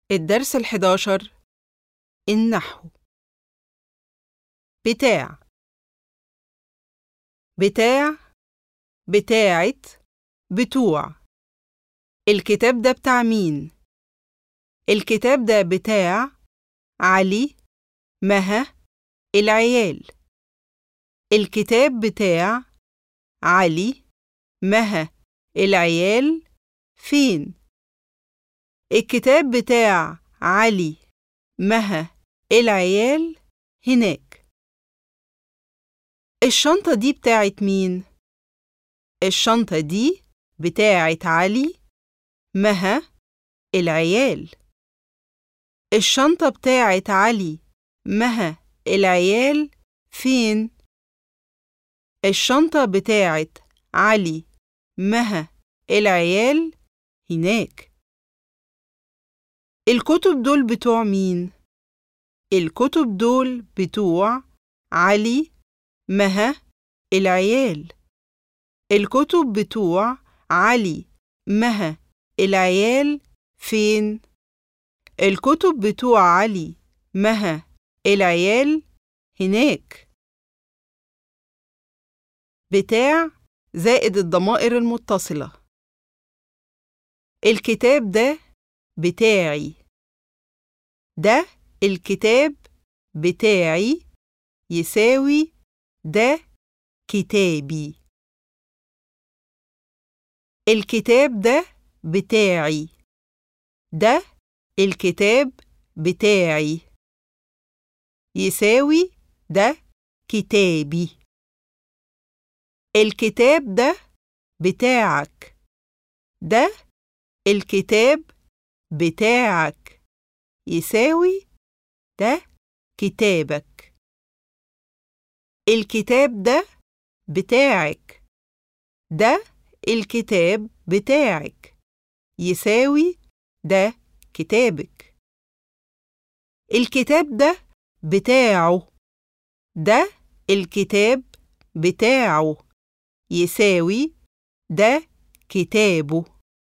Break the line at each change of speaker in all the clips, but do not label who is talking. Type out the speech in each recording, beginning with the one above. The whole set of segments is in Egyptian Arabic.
الدرس الحداشر النحو بتاع بتاع بتاعت بتوع الكتاب ده بتاع مين؟ الكتاب ده بتاع علي مها العيال الكتاب بتاع علي مها العيال فين؟ الكتاب بتاع علي مها العيال هناك الشنطة دي بتاعت مين؟ الشنطة دي بتاعت علي مها العيال الشنطة بتاعت علي مها العيال فين؟ الشنطة بتاعت علي مها العيال هناك الكتب دول بتوع مين؟ الكتب دول بتوع علي مها العيال الكتب بتوع علي مها العيال فين؟ الكتب بتوع علي مها العيال هناك بتاع زائد الضمائر المتصلة الكتاب ده بتاعي ده الكتاب بتاعي يساوي ده كتابي الكتاب ده بتاعي ده الكتاب بتاعي يساوي ده كتابي الكتاب ده بتاعك ده الكتاب بتاعك يساوي ده كتابك الكتاب ده بتاعك ده الكتاب بتاعك يساوي ده كتابك الكتاب ده بتاعه ده الكتاب بتاعه يساوي ده كتابه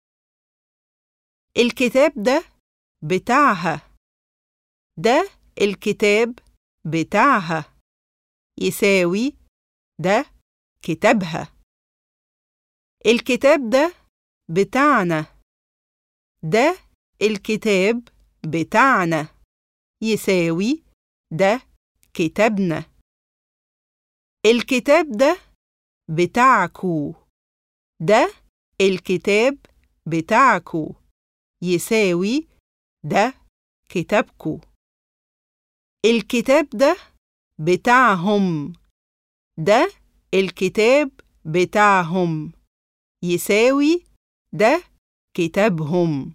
الكتاب ده بتاعها ده الكتاب بتاعها يساوي ده كتابها الكتاب ده بتاعنا ده الكتاب بتاعنا يساوي ده كتابنا الكتاب ده بتاعكو ده الكتاب بتاعكو يساوي ده كتابكو الكتاب ده بتاعهم ده الكتاب بتاعهم يساوي ده كتابهم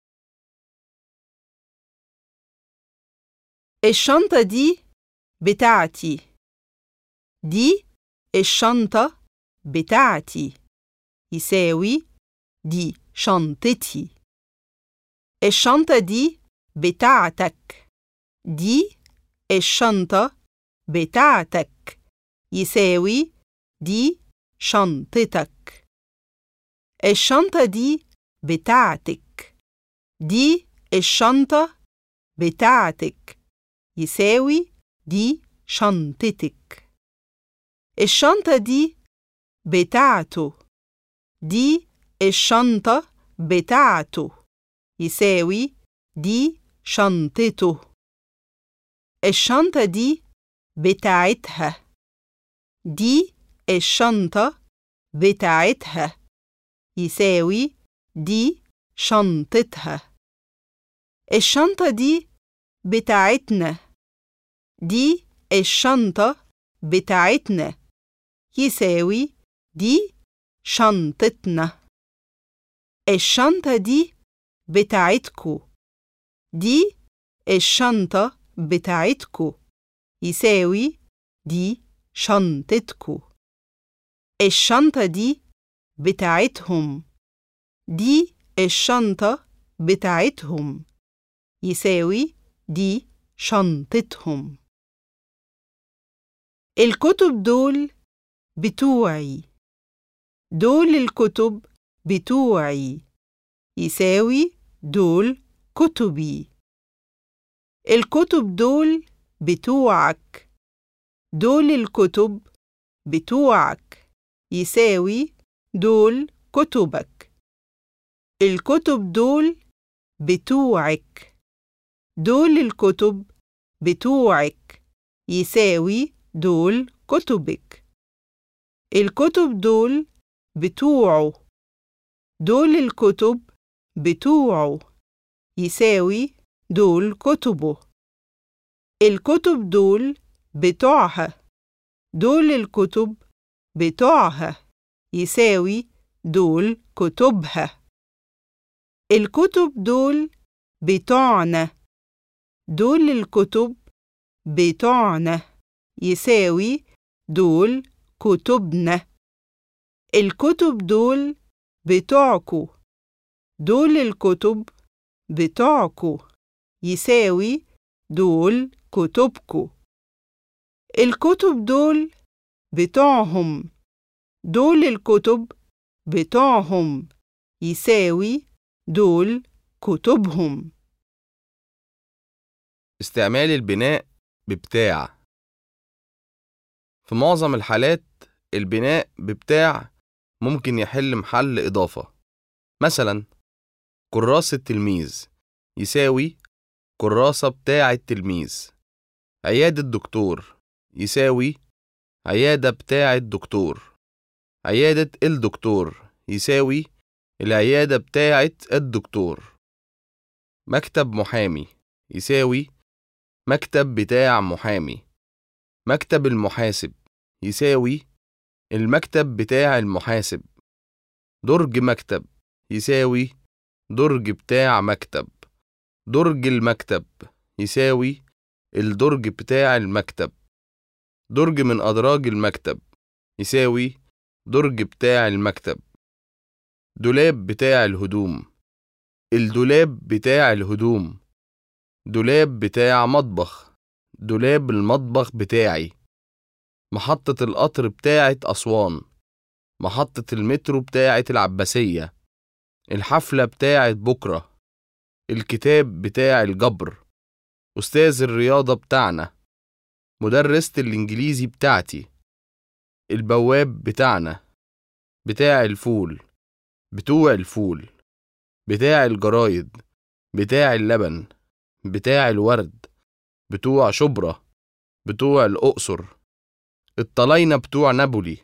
الشنطة دي بتاعتي دي الشنطة بتاعتي يساوي دي شنطتي الشنطة دي بتاعتك دي الشنطة بتاعتك يساوي دي شنطتك الشنطة دي بتاعتك دي الشنطة بتاعتك يساوي دي شنطتك الشنطة دي بتاعته دي الشنطة بتاعته يساوي دي شنطته الشنطة دي بتاعتها دي الشنطة بتاعتها يساوي دي شنطتها الشنطة دي بتاعتنا دي الشنطة بتاعتنا يساوي دي شنطتنا الشنطة دي بتاعتكو دي الشنطة بتاعتكو يساوي دي شنطتكو الشنطة دي بتاعتهم دي الشنطة بتاعتهم يساوي دي شنطتهم الكتب دول بتوعي دول الكتب بتوعي يساوي دول كتبي الكتب دول بتوعك دول الكتب بتوعك يساوي دول كتبك الكتب دول بتوعك دول الكتب بتوعك يساوي دول كتبك الكتب دول بتوعه دول الكتب بتوعه يساوي دول كتبه الكتب دول بتوعها دول الكتب بتوعها يساوي دول كتبها الكتب دول بتوعنا دول الكتب بتوعنا يساوي دول كتبنا الكتب دول بتوعكو دول الكتب بتوعكو يساوي دول كتبكو الكتب دول بتوعهم دول الكتب بتوعهم يساوي دول كتبهم
استعمال البناء ببتاع في معظم الحالات البناء ببتاع ممكن يحل محل إضافة مثلا كراسة التلميذ يساوي كراسة بتاع التلميذ عيادة دكتور يساوي عيادة بتاع الدكتور عيادة الدكتور يساوي العيادة بتاعة الدكتور مكتب محامي يساوي مكتب بتاع محامي مكتب المحاسب يساوي المكتب بتاع المحاسب درج مكتب يساوي درج بتاع مكتب درج المكتب يساوي الدرج بتاع المكتب درج من أدراج المكتب يساوي درج بتاع المكتب دولاب بتاع الهدوم الدولاب بتاع الهدوم دولاب بتاع مطبخ دولاب المطبخ بتاعي محطة القطر بتاعة أسوان محطة المترو بتاعة العباسية الحفلة بتاعة بكرة الكتاب بتاع الجبر أستاذ الرياضة بتاعنا مدرسة الإنجليزي بتاعتي البواب بتاعنا بتاع الفول بتوع الفول بتاع الجرايد بتاع اللبن بتاع الورد بتوع شبرا بتوع الأقصر الطلاينة بتوع نابولي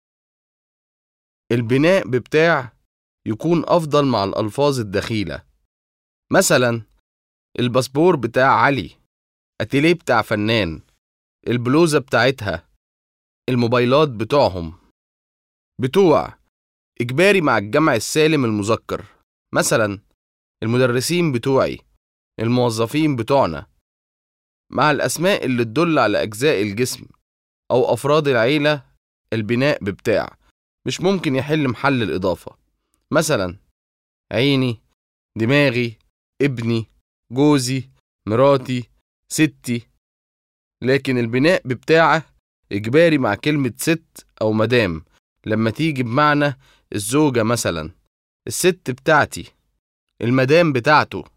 البناء ببتاع يكون أفضل مع الألفاظ الدخيلة مثلا الباسبور بتاع علي أتيليه بتاع فنان البلوزة بتاعتها الموبايلات بتوعهم بتوع إجباري مع الجمع السالم المذكر مثلا المدرسين بتوعي الموظفين بتوعنا مع الأسماء اللي تدل على أجزاء الجسم أو أفراد العيلة البناء ببتاع مش ممكن يحل محل الإضافة مثلا عيني دماغي ابني جوزي مراتي ستي لكن البناء ببتاعه إجباري مع كلمة ست أو مدام لما تيجي بمعنى الزوجة مثلا الست بتاعتي المدام بتاعته